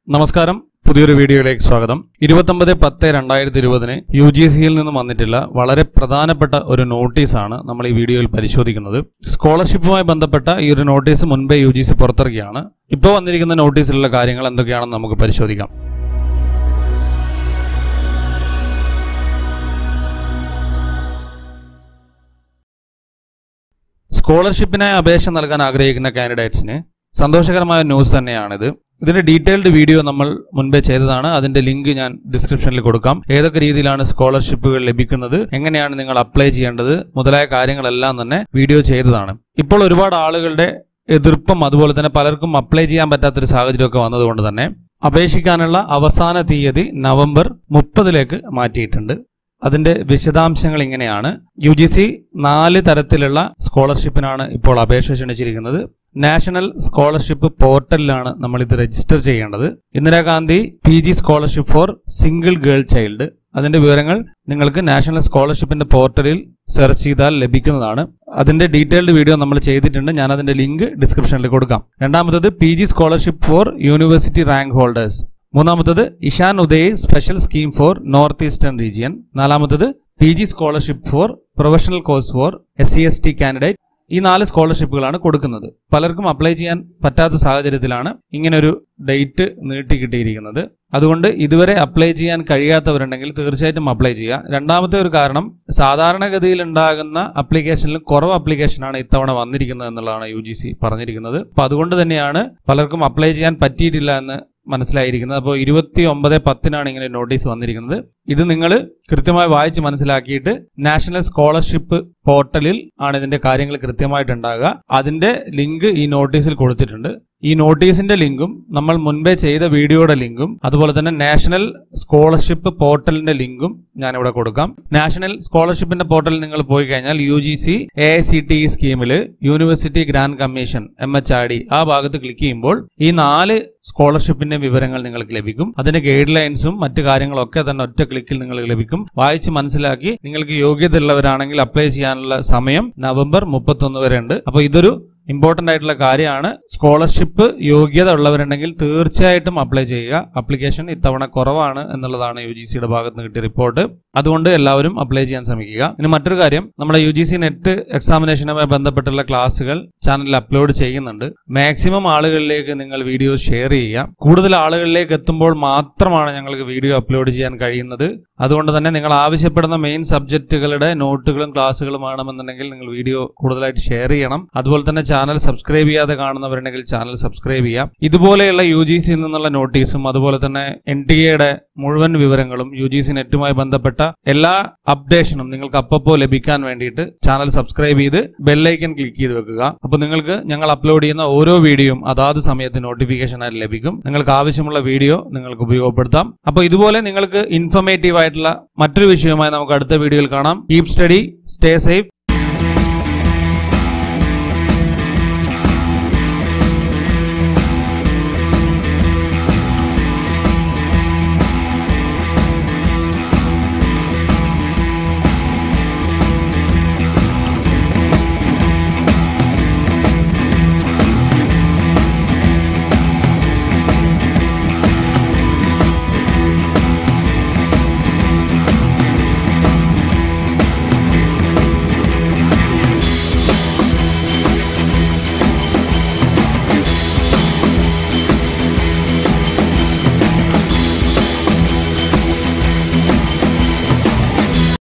നമസ്കാരം പുതിയൊരു വീഡിയോയിലേക്ക് സ്വാഗതം ഇരുപത്തൊമ്പത് പത്ത് രണ്ടായിരത്തി ഇരുപതിന് യു ജി സിയിൽ നിന്നും വന്നിട്ടുള്ള വളരെ പ്രധാനപ്പെട്ട ഒരു നോട്ടീസാണ് നമ്മൾ ഈ വീഡിയോയിൽ പരിശോധിക്കുന്നത് സ്കോളർഷിപ്പുമായി ബന്ധപ്പെട്ട ഈ ഒരു നോട്ടീസ് മുൻപേ യു ജി സി പുറത്തിറക്കിയാണ് ഇപ്പോൾ വന്നിരിക്കുന്ന നോട്ടീസിലുള്ള കാര്യങ്ങൾ എന്തൊക്കെയാണെന്ന് നമുക്ക് പരിശോധിക്കാം സ്കോളർഷിപ്പിനായി അപേക്ഷ നൽകാൻ ആഗ്രഹിക്കുന്ന കാൻഡിഡേറ്റ്സിന് സന്തോഷകരമായ ന്യൂസ് തന്നെയാണിത് ഇതിന്റെ ഡീറ്റെയിൽഡ് വീഡിയോ നമ്മൾ മുൻപേ ചെയ്തതാണ് അതിന്റെ ലിങ്ക് ഞാൻ ഡിസ്ക്രിപ്ഷനിൽ കൊടുക്കാം ഏതൊക്കെ രീതിയിലാണ് സ്കോളർഷിപ്പുകൾ ലഭിക്കുന്നത് എങ്ങനെയാണ് നിങ്ങൾ അപ്ലൈ ചെയ്യേണ്ടത് മുതലായ കാര്യങ്ങളെല്ലാം തന്നെ വീഡിയോ ചെയ്തതാണ് ഇപ്പോൾ ഒരുപാട് ആളുകളുടെ എതിർപ്പും അതുപോലെ തന്നെ പലർക്കും അപ്ലൈ ചെയ്യാൻ പറ്റാത്തൊരു സാഹചര്യമൊക്കെ വന്നതുകൊണ്ട് തന്നെ അപേക്ഷിക്കാനുള്ള അവസാന തീയതി നവംബർ മുപ്പതിലേക്ക് മാറ്റിയിട്ടുണ്ട് അതിന്റെ വിശദാംശങ്ങൾ ഇങ്ങനെയാണ് യു ജി സി നാല് തരത്തിലുള്ള സ്കോളർഷിപ്പിനാണ് ഇപ്പോൾ അപേക്ഷ ക്ഷണിച്ചിരിക്കുന്നത് നാഷണൽ സ്കോളർഷിപ്പ് പോർട്ടലിലാണ് നമ്മൾ ഇത് രജിസ്റ്റർ ചെയ്യേണ്ടത് Indira Gandhi P G scholarship four single girl child അതിന്റെ വിവരങ്ങൾ നിങ്ങൾക്ക് നാഷണൽ സ്കോളർഷിപ്പിന്റെ പോർട്ടലിൽ സെർച്ച് ചെയ്താൽ ലഭിക്കുന്നതാണ് അതിന്റെ ഡീറ്റെയിൽഡ് വീഡിയോ നമ്മൾ ചെയ്തിട്ടുണ്ട് ഞാൻ അതിന്റെ ലിങ്ക് ഡിസ്ക്രിപ്ഷനിൽ കൊടുക്കാം രണ്ടാമത്തത് P G scholarship for university rank holders മൂന്നാമത്തത് Ishan Uday special scheme for north eastern region നാലാമത്തത് P G scholarship for professional course for S C S T candidate ഈ നാല് സ്കോളർഷിപ്പുകളാണ് കൊടുക്കുന്നത് പലർക്കും അപ്ലൈ ചെയ്യാൻ പറ്റാത്ത സാഹചര്യത്തിലാണ് ഇങ്ങനൊരു ഡേറ്റ് നീട്ടി കിട്ടിയിരിക്കുന്നത് അതുകൊണ്ട് ഇതുവരെ അപ്ലൈ ചെയ്യാൻ കഴിയാത്തവരുണ്ടെങ്കിൽ തീർച്ചയായിട്ടും അപ്ലൈ ചെയ്യുക രണ്ടാമത്തെ ഒരു കാരണം സാധാരണഗതിയിൽ ഉണ്ടാകുന്ന അപ്ലിക്കേഷനിലും കുറവ് അപ്ലിക്കേഷനാണ് ഇത്തവണ വന്നിരിക്കുന്നത് എന്നുള്ളതാണ് യു ജി സി പറഞ്ഞിരിക്കുന്നത് അപ്പൊ അതുകൊണ്ട് തന്നെയാണ് പലർക്കും അപ്ലൈ ചെയ്യാൻ പറ്റിയിട്ടില്ല എന്ന് മനസ്സിലായിരിക്കുന്നത് അപ്പോൾ ഇരുപത്തി ഒമ്പത് പത്തിനാണ് ഇങ്ങനെ നോട്ടീസ് വന്നിരിക്കുന്നത് ഇത് നിങ്ങൾ കൃത്യമായി വായിച്ച് മനസ്സിലാക്കിയിട്ട് നാഷണൽ സ്കോളർഷിപ്പ് പോർട്ടലിൽ ആണ് ഇതിന്റെ കാര്യങ്ങൾ കൃത്യമായിട്ട് ഉണ്ടാകുക അതിന്റെ ലിങ്ക് ഈ നോട്ടീസിൽ കൊടുത്തിട്ടുണ്ട് ഈ നോട്ടീസിന്റെ ലിങ്കും നമ്മൾ മുൻപേ ചെയ്ത വീഡിയോയുടെ ലിങ്കും അതുപോലെ തന്നെ നാഷണൽ സ്കോളർഷിപ്പ് പോർട്ടലിന്റെ ലിങ്കും ഞാനിവിടെ കൊടുക്കാം നാഷണൽ സ്കോളർഷിപ്പിന്റെ പോർട്ടലിൽ നിങ്ങൾ പോയി കഴിഞ്ഞാൽ U G C A I C T സ്കീമിൽ university grant commission M H R D ആ ഭാഗത്ത് ക്ലിക്ക് ചെയ്യുമ്പോൾ ഈ നാല് സ്കോളർഷിപ്പിന്റെ വിവരങ്ങൾ നിങ്ങൾക്ക് ലഭിക്കും അതിന്റെ ഗൈഡ് ലൈൻസും മറ്റു കാര്യങ്ങളൊക്കെ തന്നെ ഒറ്റ ക്ലിക്കിൽ നിങ്ങൾക്ക് ലഭിക്കും വായിച്ച് മനസ്സിലാക്കി നിങ്ങൾക്ക് യോഗ്യത ഉള്ളവരാണെങ്കിൽ അപ്ലൈ ചെയ്യാനുള്ള സമയം നവംബർ മുപ്പത്തൊന്ന് വരെ ഉണ്ട് അപ്പോൾ ഇതൊരു ഇമ്പോർട്ടന്റ് ആയിട്ടുള്ള കാര്യമാണ് സ്കോളർഷിപ്പ് യോഗ്യത ഉള്ളവരുണ്ടെങ്കിൽ തീർച്ചയായിട്ടും അപ്ലൈ ചെയ്യുക അപ്ലിക്കേഷൻ ഇത്തവണ കുറവാണ് എന്നുള്ളതാണ് യു ജി സിയുടെ ഭാഗത്ത് നിന്ന് കിട്ടിയ റിപ്പോർട്ട് അതുകൊണ്ട് എല്ലാവരും അപ്ലൈ ചെയ്യാൻ ശ്രമിക്കുക ഇനി മറ്റൊരു കാര്യം നമ്മുടെ യു ജി സി നെറ്റ് എക്സാമിനേഷനുമായി ബന്ധപ്പെട്ടുള്ള ക്ലാസ്സുകൾ ചാനലിൽ അപ്ലോഡ് ചെയ്യുന്നുണ്ട് മാക്സിമം ആളുകളിലേക്ക് നിങ്ങൾ വീഡിയോ ഷെയർ ചെയ്യുക കൂടുതൽ ആളുകളിലേക്ക് എത്തുമ്പോൾ മാത്രമാണ് ഞങ്ങൾക്ക് വീഡിയോ അപ്ലോഡ് ചെയ്യാൻ കഴിയുന്നത് അതുകൊണ്ട് തന്നെ നിങ്ങൾ ആവശ്യപ്പെടുന്ന മെയിൻ സബ്ജക്റ്റുകളുടെ നോട്ടുകളും ക്ലാസ്സുകളും വേണമെന്നുണ്ടെങ്കിൽ നിങ്ങൾ വീഡിയോ കൂടുതലായിട്ട് ഷെയർ ചെയ്യണം അതുപോലെ തന്നെ ചാനൽ സബ്സ്ക്രൈബ് ചെയ്യാതെ കാണുന്നവരുണ്ടെങ്കിൽ ചാനൽ സബ്സ്ക്രൈബ് ചെയ്യാം ഇതുപോലെയുള്ള യു ജി സിയിൽ നിന്നുള്ള നോട്ടീസും അതുപോലെ തന്നെ എൻ ടി എയുടെ മുഴുവൻ വിവരങ്ങളും യു ജി സി നെറ്റുമായി ബന്ധപ്പെട്ട എല്ലാ അപ്ഡേഷനും നിങ്ങൾക്ക് അപ്പപ്പോ ലഭിക്കാൻ വേണ്ടിയിട്ട് ചാനൽ സബ്സ്ക്രൈബ് ചെയ്ത് ബെല്ലൈക്കൻ ക്ലിക്ക് ചെയ്ത് വെക്കുക അപ്പോൾ നിങ്ങൾക്ക് ഞങ്ങൾ അപ്ലോഡ് ചെയ്യുന്ന ഓരോ വീഡിയോയും അതാത് സമയത്ത് നോട്ടിഫിക്കേഷൻ ആയിട്ട് ലഭിക്കും നിങ്ങൾക്ക് ആവശ്യമുള്ള വീഡിയോ നിങ്ങൾക്ക് ഉപയോഗപ്പെടുത്താം അപ്പോൾ ഇതുപോലെ നിങ്ങൾക്ക് ഇൻഫർമേറ്റീവ് ആയിട്ടുള്ള മറ്റൊരു വിഷയവുമായി നമുക്ക് അടുത്ത വീഡിയോയിൽ കാണാം കീപ് സ്റ്റഡി സ്റ്റേ സേഫ്